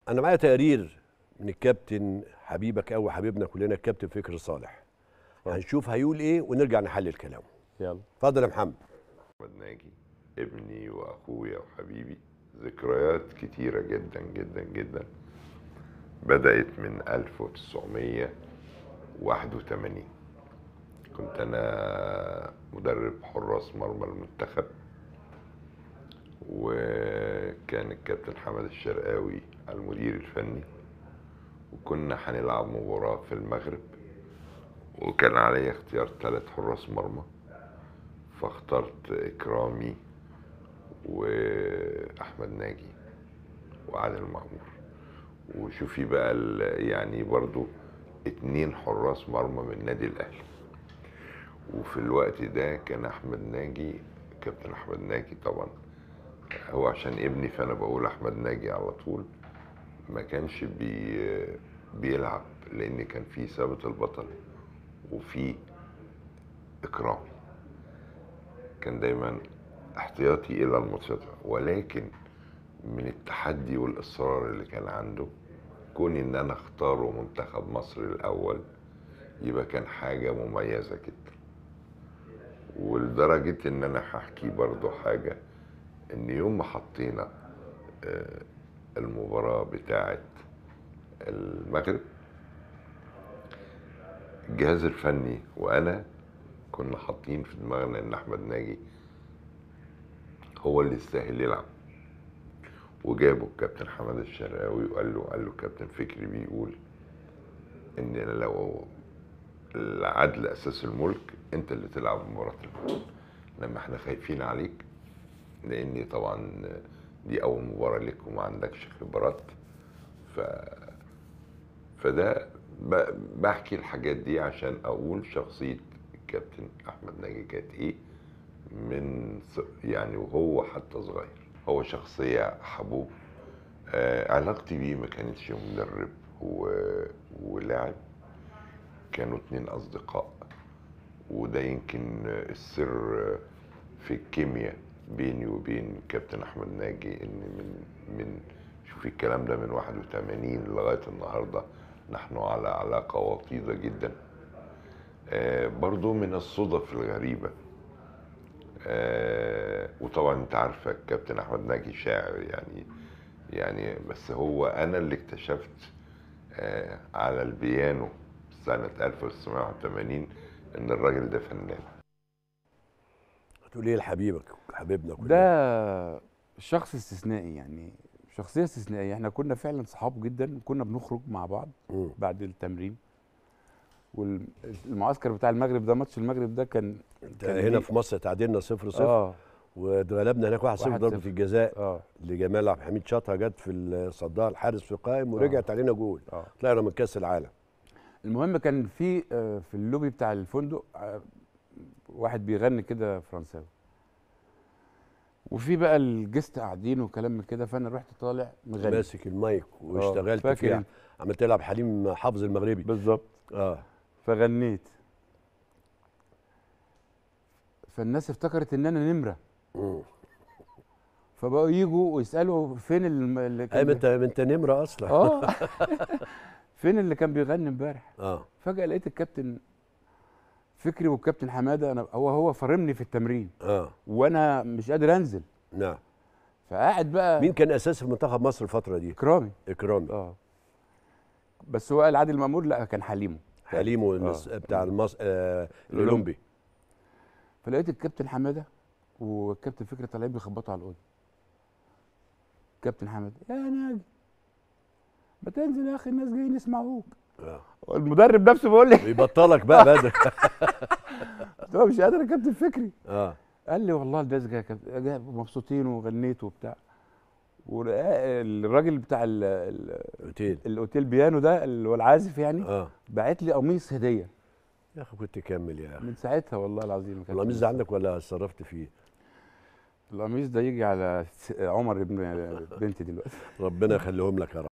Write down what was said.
انا معايا تقرير من الكابتن حبيبك قوي حبيبنا كلنا الكابتن فكري صالح اتفضل. هنشوف هيقول ايه ونرجع نحلل كلامه يلا اتفضل يا محمد محمد ناجي ابني واخويا وحبيبي ذكريات كتيرة جدا جدا جدا بدأت من 1981 كنت أنا مدرب حراس مرمى المنتخب وكان الكابتن حمد الشرقاوي المدير الفني وكنا هنلعب مباراة في المغرب وكان علي اختيار ثلاث حراس مرمى فاخترت إكرامي وأحمد ناجي وعادل مأمور وشوفي بقى ال- يعني برضو اتنين حراس مرمى من النادي الأهلي وفي الوقت ده كان أحمد ناجي كابتن أحمد ناجي طبعا هو عشان ابني فأنا بقول أحمد ناجي على طول ما كانش بي بيلعب لأن كان في ثابت البطل وفي إكرامي كان دايما احتياطي الى الماتشات ولكن من التحدي والاصرار اللي كان عنده كون ان انا اختاره منتخب مصر الاول يبقى كان حاجه مميزه جدا ولدرجه ان انا هحكي برضو حاجه ان يوم ما حطينا آه، المباراه بتاعه المغرب الجهاز الفني وانا كنا حاطين في دماغنا ان احمد ناجي هو اللي يستاهل يلعب وجابوا الكابتن حمد الشرقاوي وقال له قال له كابتن فكري بيقول ان لو العدل اساس الملك انت اللي تلعب مباراه المغرب لما احنا خايفين عليك لان طبعا دي اول مباراه لك وما عندكش خبرات ف فده ب- بحكي الحاجات دي عشان اقول شخصيه الكابتن احمد ناجي كانت ايه من ص- يعني وهو حتى صغير هو شخصيه حبوب آه علاقتي بيه ما كانتش مدرب و- ولاعب كانوا اتنين اصدقاء وده يمكن السر في الكيمياء بيني وبين كابتن احمد ناجي ان من من شوفي الكلام ده من 81 لغايه النهارده نحن على علاقه وطيده جدا آه برضو من الصدف الغريبه آه وطبعا انت عارفه الكابتن احمد ناجي شاعر يعني يعني بس هو انا اللي اكتشفت آه على البيانو سنه 1981 ان الراجل ده فنان هتقول ايه لحبيبك حبيبنا كلنا ده شخص استثنائي يعني شخصيه استثنائيه احنا كنا فعلا صحاب جدا كنا بنخرج مع بعض مم. بعد التمرين والمعسكر بتاع المغرب ده ماتش المغرب ده كان انت كان هنا ليه- في مصر تعادلنا 0 0 اه واتغلبنا هناك 1 0 1-0. ضربه الجزاء اه لجمال عبد الحميد شاطها جت في الصدها الحارس في قائم ورجعت علينا جول اه طلعنا من كاس العالم المهم كان في آه، في اللوبي بتاع الفندق آه، واحد بيغني كده فرنساوي وفي بقى الجست قاعدين وكلام من كده فانا رحت طالع مغني ماسك المايك واشتغلت فاكر فيها انت. عملت تلعب حليم حافظ المغربي بالظبط اه فغنيت فالناس افتكرت ان انا نمره مم. فبقوا يجوا ويسالوا فين الم- اللي اي كان ما انت ما انت نمره اصلا اه فين اللي كان بيغني امبارح اه فجاه لقيت الكابتن فكري والكابتن حماده انا هو هو فرمني في التمرين اه وانا مش قادر انزل نعم فقاعد بقى مين كان اساسي في منتخب مصر الفتره دي اكرامي اكرامي اه بس هو قال عادل مامور لا كان حليمه حليم والنس- آه. بتاع المص... آه الاولمبي فلقيت الكابتن حماده والكابتن فكري طالعين بيخبطوا على الاوضه كابتن حماده يا ناجي ما تنزل يا اخي الناس جايين يسمعوك آه. المدرب نفسه بيقول لي بيبطلك بقى بدري قلت له مش قادر يا كابتن فكري اه قال لي والله الناس جايه كانت- جاية مبسوطين وغنيت وبتاع والراجل بتاع ال- ال- اوتيل الاوتيل بيانو ده اللي هو العازف يعني اه بعت لي قميص هديه يا اخي كنت كمل يا اخي من ساعتها والله العظيم ما كانت القميص ده عندك ولا صرفت فيه القميص ده يجي على س- عمر ابن بنتي دلوقتي ربنا يخليهم لك يا رب